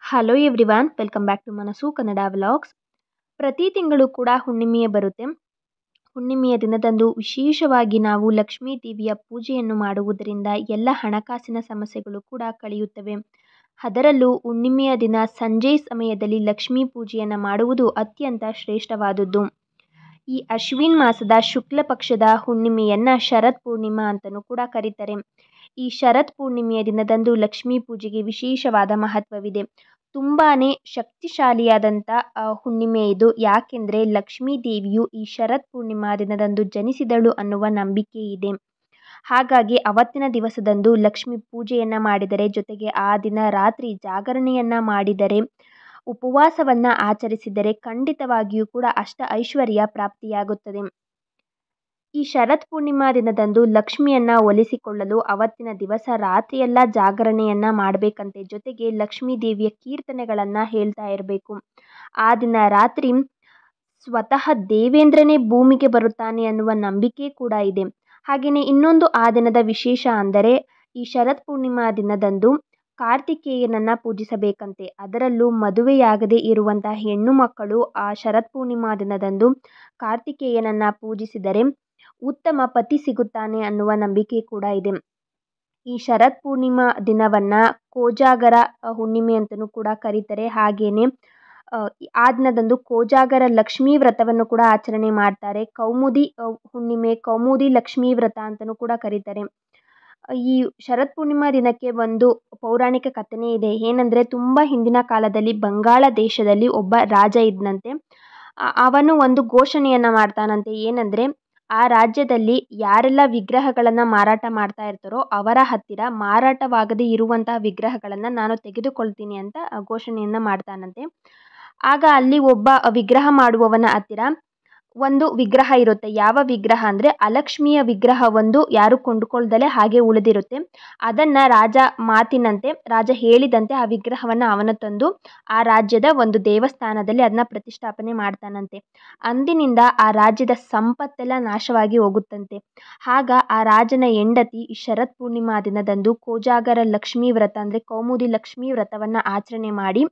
hello everyone welcome back to Manassu Kannada vlogs ಪ್ರತಿ ತಿಂಗಳು ಕೂಡ ಹುಣ್ಣಿಮೆಯೇ ಬರುತ್ತೆ ಹುಣ್ಣಿಮೆಯ ದಿನದಂದು ವಿಶೇಷವಾಗಿ ನಾವು ಲಕ್ಷ್ಮೀ ದೇವಿಯ ಪೂಜೆಯನ್ನು ಮಾಡುವುದರಿಂದ ಎಲ್ಲ ಹಣಕಾಸಿನ ಸಮಸ್ಯೆಗಳು ಕೂಡ ಕಳೆಯುತ್ತವೆ ಅದರಲ್ಲೂ ಹುಣ್ಣಿಮೆಯ ದಿನ ಸಂಜೆ ಸಮಯದಲ್ಲಿ ಲಕ್ಷ್ಮೀ ಪೂಜೆಯನ್ನು ಮಾಡುವುದು ಅತ್ಯಂತ ಶ್ರೇಷ್ಠವಾದದ್ದು ಈ ಅಶ್ವಿನ್ ಮಾಸದ ಶುಕ್ಲ ಪಕ್ಷದ ಹುಣ್ಣಿಮೆಯನ್ನು ಶರತ್ ಪೂರ್ಣಿಮಾ ಅಂತಲೂ ಕೂಡ ಕರೀತಾರೆ ಈ ಶರತ್ ಪೂರ್ಣಿಮೆಯ ದಿನದಂದು ಲಕ್ಷ್ಮೀ ಪೂಜೆಗೆ ವಿಶೇಷವಾದ ಮಹತ್ವವಿದೆ ತುಂಬಾ ಶಕ್ತಿಶಾಲಿಯಾದಂಥ ಹುಣ್ಣಿಮೆ ಇದು ಯಾಕೆಂದರೆ ಲಕ್ಷ್ಮೀ ದೇವಿಯು ಈ ಶರತ್ ಪೂರ್ಣಿಮಾ ದಿನದಂದು ಜನಿಸಿದಳು ಅನ್ನುವ ನಂಬಿಕೆ ಇದೆ ಹಾಗಾಗಿ ಅವತ್ತಿನ ದಿವಸದಂದು ಲಕ್ಷ್ಮೀ ಪೂಜೆಯನ್ನು ಮಾಡಿದರೆ ಜೊತೆಗೆ ಆ ದಿನ ರಾತ್ರಿ ಜಾಗರಣೆಯನ್ನು ಮಾಡಿದರೆ ಉಪವಾಸವನ್ನು ಆಚರಿಸಿದರೆ ಖಂಡಿತವಾಗಿಯೂ ಕೂಡ ಅಷ್ಟ ಐಶ್ವರ್ಯ ಪ್ರಾಪ್ತಿಯಾಗುತ್ತದೆ ಈ ಶರತ್ ಪೂರ್ಣಿಮಾ ದಿನದಂದು ಲಕ್ಷ್ಮಿಯನ್ನು ಒಲಿಸಿಕೊಳ್ಳಲು ಅವತ್ತಿನ ದಿವಸ ರಾತ್ರಿಯೆಲ್ಲ ಜಾಗರಣೆಯನ್ನು ಮಾಡಬೇಕಂತೆ ಜೊತೆಗೆ ಲಕ್ಷ್ಮೀ ದೇವಿಯ ಕೀರ್ತನೆಗಳನ್ನು ಹೇಳ್ತಾ ಇರಬೇಕು ಆ ದಿನ ರಾತ್ರಿ ಸ್ವತಃ ದೇವೇಂದ್ರನೇ ಭೂಮಿಗೆ ಬರುತ್ತಾನೆ ಅನ್ನುವ ನಂಬಿಕೆ ಕೂಡ ಇದೆ ಹಾಗೆಯೇ ಇನ್ನೊಂದು ಆ ದಿನದ ವಿಶೇಷ ಅಂದರೆ ಈ ಶರತ್ ಪೂರ್ಣಿಮಾ ದಿನದಂದು ಕಾರ್ತಿಕೇಯನನ್ನು ಪೂಜಿಸಬೇಕಂತೆ ಅದರಲ್ಲೂ ಮದುವೆಯಾಗದೇ ಇರುವಂಥ ಹೆಣ್ಣು ಮಕ್ಕಳು ಆ ಶರತ್ ಪೂರ್ಣಿಮಾ ದಿನದಂದು ಕಾರ್ತಿಕೇಯನನ್ನು ಪೂಜಿಸಿದರೆ ಉತ್ತಮ ಪತಿ ಸಿಗುತ್ತಾನೆ ಅನ್ನುವ ನಂಬಿಕೆ ಕೂಡ ಇದೆ ಈ ಶರತ್ ಪೂರ್ಣಿಮಾ ದಿನವನ್ನು ಕೋಜಾಗರ ಹುಣ್ಣಿಮೆ ಅಂತಲೂ ಕೂಡ ಕರೀತಾರೆ ಹಾಗೆಯೇ ಆ ದಿನದಂದು ಕೋಜಾಗರ ಲಕ್ಷ್ಮೀ ವ್ರತವನ್ನು ಕೂಡ ಆಚರಣೆ ಮಾಡ್ತಾರೆ ಕೌಮುದಿ ಹುಣ್ಣಿಮೆ ಕೌಮುದಿ ಲಕ್ಷ್ಮೀ ವ್ರತ ಅಂತಲೂ ಕೂಡ ಕರೀತಾರೆ ಈ ಶರತ್ ಪೂರ್ಣಿಮಾ ದಿನಕ್ಕೆ ಒಂದು ಪೌರಾಣಿಕ ಕಥೆನೇ ಇದೆ ಏನಂದರೆ ತುಂಬ ಹಿಂದಿನ ಕಾಲದಲ್ಲಿ ಬಂಗಾಳ ದೇಶದಲ್ಲಿ ಒಬ್ಬ ರಾಜ ಇದ್ದಂತೆ ಅವನು ಒಂದು ಘೋಷಣೆಯನ್ನು ಮಾಡ್ತಾನಂತೆ ಏನಂದರೆ ಆ ರಾಜ್ಯದಲ್ಲಿ ಯಾರೆಲ್ಲ ವಿಗ್ರಹಗಳನ್ನು ಮಾರಾಟ ಮಾಡ್ತಾ ಇರ್ತಾರೋ ಅವರ ಹತ್ತಿರ ಮಾರಾಟವಾಗದೇ ಇರುವಂತಹ ವಿಗ್ರಹಗಳನ್ನು ನಾನು ತೆಗೆದುಕೊಳ್ತೀನಿ ಅಂತ ಘೋಷಣೆಯನ್ನು ಮಾಡ್ತಾನಂತೆ ಆಗ ಅಲ್ಲಿ ಒಬ್ಬ ವಿಗ್ರಹ ಮಾಡುವವನ ಹತ್ತಿರ ಒಂದು ವಿಗ್ರಹ ಇರುತ್ತೆ ಯಾವ ವಿಗ್ರಹ ಅಂದರೆ ಅಲಕ್ಷ್ಮಿಯ ವಿಗ್ರಹ ಒಂದು ಯಾರು ಕೊಂಡುಕೊಳ್ದಲೇ ಹಾಗೆ ಉಳಿದಿರುತ್ತೆ ಅದನ್ನು ರಾಜ ಮಾತಿನಂತೆ ರಾಜ ಹೇಳಿದಂತೆ ಆ ವಿಗ್ರಹವನ್ನು ಅವನು ತಂದು ಆ ರಾಜ್ಯದ ಒಂದು ದೇವಸ್ಥಾನದಲ್ಲಿ ಅದನ್ನ ಪ್ರತಿಷ್ಠಾಪನೆ ಮಾಡ್ತಾನಂತೆ ಅಂದಿನಿಂದ ಆ ರಾಜ್ಯದ ಸಂಪತ್ತೆಲ್ಲ ನಾಶವಾಗಿ ಹೋಗುತ್ತಂತೆ ಆಗ ಆ ರಾಜನ ಹೆಂಡತಿ ಈ ಶರತ್ ಪೂರ್ಣಿಮಾ ದಿನದಂದು ಕೋಜಾಗರ ಲಕ್ಷ್ಮೀ ವ್ರತ ಅಂದರೆ ಕೌಮುದಿ ಲಕ್ಷ್ಮೀ ವ್ರತವನ್ನು ಆಚರಣೆ ಮಾಡಿ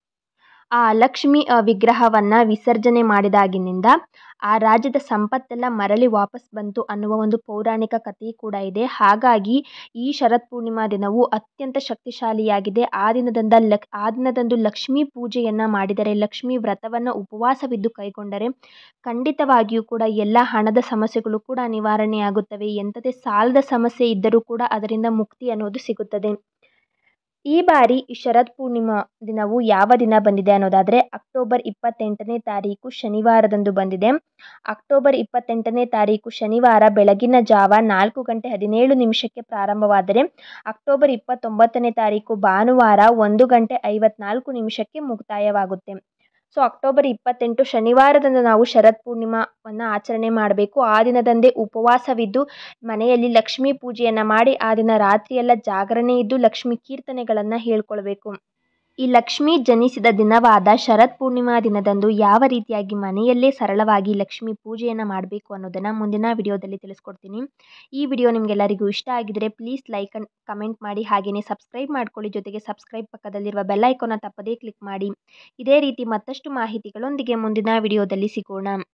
ಆ ಲಕ್ಷ್ಮಿ ವಿಗ್ರಹವನ್ನು ವಿಸರ್ಜನೆ ಮಾಡಿದಾಗಿನಿಂದ ಆ ರಾಜ್ಯದ ಸಂಪತ್ತೆಲ್ಲ ಮರಳಿ ವಾಪಸ್ ಬಂತು ಅನ್ನುವ ಒಂದು ಪೌರಾಣಿಕ ಕಥೆ ಕೂಡ ಇದೆ ಹಾಗಾಗಿ ಈ ಶರತ್ ಪೂರ್ಣಿಮಾ ದಿನವು ಅತ್ಯಂತ ಶಕ್ತಿಶಾಲಿಯಾಗಿದೆ ಆ ದಿನದಿಂದ ಲಕ್ ಆ ದಿನದಂದು ಲಕ್ಷ್ಮೀ ಪೂಜೆಯನ್ನು ಮಾಡಿದರೆ ಲಕ್ಷ್ಮೀ ವ್ರತವನ್ನು ಉಪವಾಸವಿದ್ದು ಕೈಗೊಂಡರೆ ಖಂಡಿತವಾಗಿಯೂ ಕೂಡ ಎಲ್ಲ ಹಣದ ಸಮಸ್ಯೆಗಳು ಕೂಡ ನಿವಾರಣೆಯಾಗುತ್ತವೆ ಎಂಥದೇ ಸಾಲದ ಸಮಸ್ಯೆ ಇದ್ದರೂ ಕೂಡ ಅದರಿಂದ ಮುಕ್ತಿ ಅನ್ನೋದು ಸಿಗುತ್ತದೆ ಈ ಬಾರಿ ಈ ಶರತ್ ಪೂರ್ಣಿಮಾ ದಿನವು ಯಾವ ದಿನ ಬಂದಿದೆ ಅನ್ನೋದಾದರೆ ಅಕ್ಟೋಬರ್ ಇಪ್ಪತ್ತೆಂಟನೇ ತಾರೀಕು ಶನಿವಾರದಂದು ಬಂದಿದೆ ಅಕ್ಟೋಬರ್ ಇಪ್ಪತ್ತೆಂಟನೇ ತಾರೀಕು ಶನಿವಾರ ಬೆಳಗಿನ ಜಾವ ನಾಲ್ಕು ಗಂಟೆ ಹದಿನೇಳು ನಿಮಿಷಕ್ಕೆ ಪ್ರಾರಂಭವಾದರೆ ಅಕ್ಟೋಬರ್ ಇಪ್ಪತ್ತೊಂಬತ್ತನೇ ತಾರೀಕು ಭಾನುವಾರ ಒಂದು ಗಂಟೆ ಐವತ್ನಾಲ್ಕು ನಿಮಿಷಕ್ಕೆ ಮುಕ್ತಾಯವಾಗುತ್ತೆ ಸೊ ಅಕ್ಟೋಬರ್ ಇಪ್ಪತ್ತೆಂಟು ಶನಿವಾರದಂದು ನಾವು ಶರತ್ ಪೂರ್ಣಿಮಾವನ್ನು ಆಚರಣೆ ಮಾಡಬೇಕು ಆ ದಿನದಂದೇ ಉಪವಾಸವಿದ್ದು ಮನೆಯಲ್ಲಿ ಲಕ್ಷ್ಮೀ ಪೂಜೆಯನ್ನು ಮಾಡಿ ಆ ದಿನ ರಾತ್ರಿಯೆಲ್ಲ ಜಾಗರಣೆ ಇದ್ದು ಲಕ್ಷ್ಮೀ ಕೀರ್ತನೆಗಳನ್ನು ಹೇಳ್ಕೊಳ್ಬೇಕು ಈ ಲಕ್ಷ್ಮೀ ಜನಿಸಿದ ದಿನವಾದ ಶರತ್ ಪೂರ್ಣಿಮಾ ದಿನದಂದು ಯಾವ ರೀತಿಯಾಗಿ ಮನೆಯಲ್ಲೇ ಸರಳವಾಗಿ ಲಕ್ಷ್ಮೀ ಪೂಜೆಯನ್ನು ಮಾಡಬೇಕು ಅನ್ನೋದನ್ನು ಮುಂದಿನ ವಿಡಿಯೋದಲ್ಲಿ ತಿಳಿಸ್ಕೊಡ್ತೀನಿ ಈ ವಿಡಿಯೋ ನಿಮಗೆಲ್ಲರಿಗೂ ಇಷ್ಟ ಆಗಿದರೆ ಪ್ಲೀಸ್ ಲೈಕ್ ಆ್ಯಂಡ್ ಕಮೆಂಟ್ ಮಾಡಿ ಹಾಗೆಯೇ ಸಬ್ಸ್ಕ್ರೈಬ್ ಮಾಡ್ಕೊಳ್ಳಿ ಜೊತೆಗೆ ಸಬ್ಸ್ಕ್ರೈಬ್ ಪಕ್ಕದಲ್ಲಿರುವ ಬೆಲ್ ಐಕಾನ್ನ ತಪ್ಪದೇ ಕ್ಲಿಕ್ ಮಾಡಿ ಇದೇ ರೀತಿ ಮತ್ತಷ್ಟು ಮಾಹಿತಿಗಳೊಂದಿಗೆ ಮುಂದಿನ ವಿಡಿಯೋದಲ್ಲಿ ಸಿಗೋಣ